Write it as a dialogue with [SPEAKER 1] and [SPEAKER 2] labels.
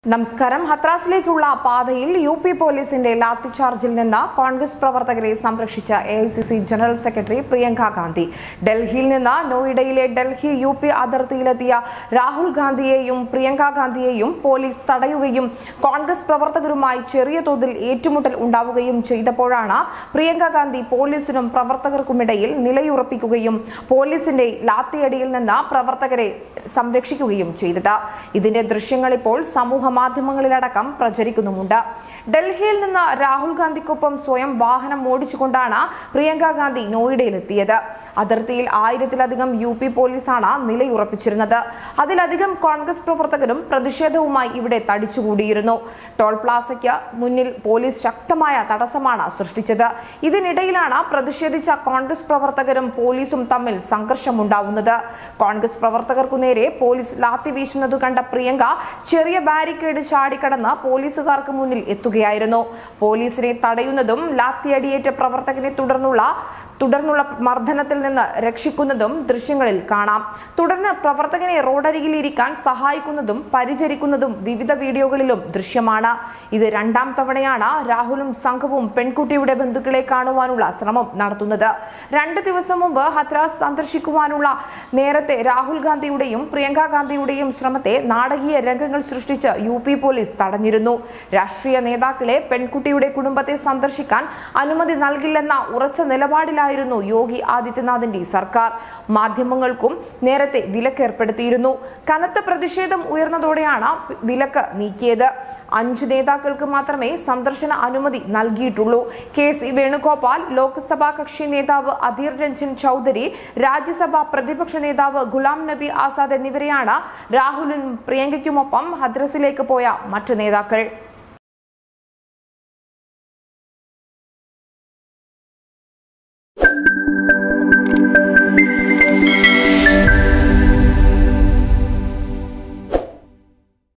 [SPEAKER 1] നമസ്കാരം ഹത്രാസിലേക്കുള്ള പാതയിൽ U P പോലീസിന്റെ ലാത്തിചാർജിൽ നിന്ന് കോൺഗ്രസ് പ്രവർത്തകരെ സംരക്ഷിച്ച A I C C general secretary Priyanka Gandhi ഡൽഹിയിൽ നിന്ന് നോയിഡയിലെ ഡൽഹി യു പി അതിർത്തിയിലെത്തിയ രാഹുൽ ഗാന്ധിയെയും പ്രിയങ്ക ഗാന്ധിയെയും പോലീസ് തടയുകയും കോൺഗ്രസ് പ്രവർത്തകരുമായി ചെറിയ തോതിൽ ഏറ്റുമുട്ടൽ ഉണ്ടാവുകയും ചെയ്തപ്പോഴാണ് പ്രിയങ്ക ഗാന്ധി പോലീസിനും പ്രവർത്തകർക്കുമിടയിൽ നിലയുറപ്പിക്കുകയും പോലീസിന്റെ ലാത്തിയടിയിൽ നിന്ന് പ്രവർത്തകരെ സംരക്ഷിക്കുകയും ചെയ്തത് ഇതിന്റെ ദൃശ്യങ്ങൾ ഇപ്പോൾ സമൂഹ മാധ്യമങ്ങളിലടക്കം പ്രചരിക്കുന്നുമുണ്ട് ഡൽഹിയിൽ നിന്ന് രാഹുൽ ഗാന്ധിക്കൊപ്പം സ്വയം വാഹനം ഓടിച്ചുകൊണ്ടാണ് പ്രിയങ്ക ഗാന്ധി നോയിഡയിലെത്തിയത് അതിർത്തിയിൽ ആയിരത്തിലധികം യു പി പോലീസാണ് നിലയുറപ്പിച്ചിരുന്നത് അതിലധികം കോൺഗ്രസ് പ്രവർത്തകരും പ്രതിഷേധവുമായി ഇവിടെ തടിച്ചുകൂടിയിരുന്നു ടോൾ പ്ലാസയ്ക്ക് മുന്നിൽ പോലീസ് ശക്തമായ തടസ്സമാണ് സൃഷ്ടിച്ചത് ഇതിനിടയിലാണ് പ്രതിഷേധിച്ച കോൺഗ്രസ് പ്രവർത്തകരും പോലീസും തമ്മിൽ സംഘർഷമുണ്ടാവുന്നത് കോൺഗ്രസ് പ്രവർത്തകർക്കു നേരെ പോലീസ് ലാത്തി വീശുന്നത് കണ്ട പ്രിയങ്ക ചെറിയ ബാരിക്കേഡ് ചാടിക്കടന്ന് പോലീസുകാർക്ക് മുന്നിൽ എത്തുകയായിരുന്നു പോലീസിനെ തടയുന്നതും ലാത്തിയടിയേറ്റ പ്രവർത്തകനെ തുടർന്നുള്ള തുടർന്നുള്ള മർദ്ദനത്തിൽ നിന്ന് രക്ഷിക്കുന്നതും ദൃശ്യങ്ങളിൽ കാണാം തുടർന്ന് പ്രവർത്തകനെ റോഡരികിൽ ഇരിക്കാൻ സഹായിക്കുന്നതും പരിചരിക്കുന്നതും വിവിധ വീഡിയോകളിലും ദൃശ്യമാണ് ഇത് രണ്ടാം തവണയാണ് രാഹുലും സംഘവും പെൺകുട്ടിയുടെ ബന്ധുക്കളെ കാണുവാനുള്ള ശ്രമം നടത്തുന്നത് രണ്ട് ദിവസം മുമ്പ് ഹത്രാസ് സന്ദർശിക്കുവാനുള്ള നേരത്തെ രാഹുൽ ഗാന്ധിയുടെയും പ്രിയങ്ക ഗാന്ധിയുടെയും ശ്രമത്തെ നാടകീയ രംഗങ്ങൾ സൃഷ്ടിച്ച് യു പി പോലീസ് തടഞ്ഞിരുന്നു രാഷ്ട്രീയ നേതാക്കളെ പെൺകുട്ടിയുടെ കുടുംബത്തെ സന്ദർശിക്കാൻ അനുമതി നൽകില്ലെന്ന ഉറച്ച നിലപാടിലായിരുന്നു യോഗി ആദിത്യനാഥിന്റെ സർക്കാർ മാധ്യമങ്ങൾക്കും നേരത്തെ വിലക്കേർപ്പെടുത്തിയിരുന്നു കനത്ത പ്രതിഷേധം ഉയർന്നതോടെയാണ് വിലക്ക് നീക്കിയത് അഞ്ച് നേതാക്കൾക്ക് മാത്രമേ സന്ദർശന അനുമതി നൽകിയിട്ടുള്ളൂ കെ സി വേണുഗോപാൽ ലോക്സഭാ കക്ഷി നേതാവ് അധീർ രഞ്ജൻ ചൌധരി രാജ്യസഭാ പ്രതിപക്ഷ നേതാവ് ഗുലാം നബി ആസാദ് എന്നിവരെയാണ് രാഹുലിനും പ്രിയങ്കയ്ക്കുമൊപ്പം ഹദ്രസിലേക്ക് പോയ മറ്റ് നേതാക്കൾ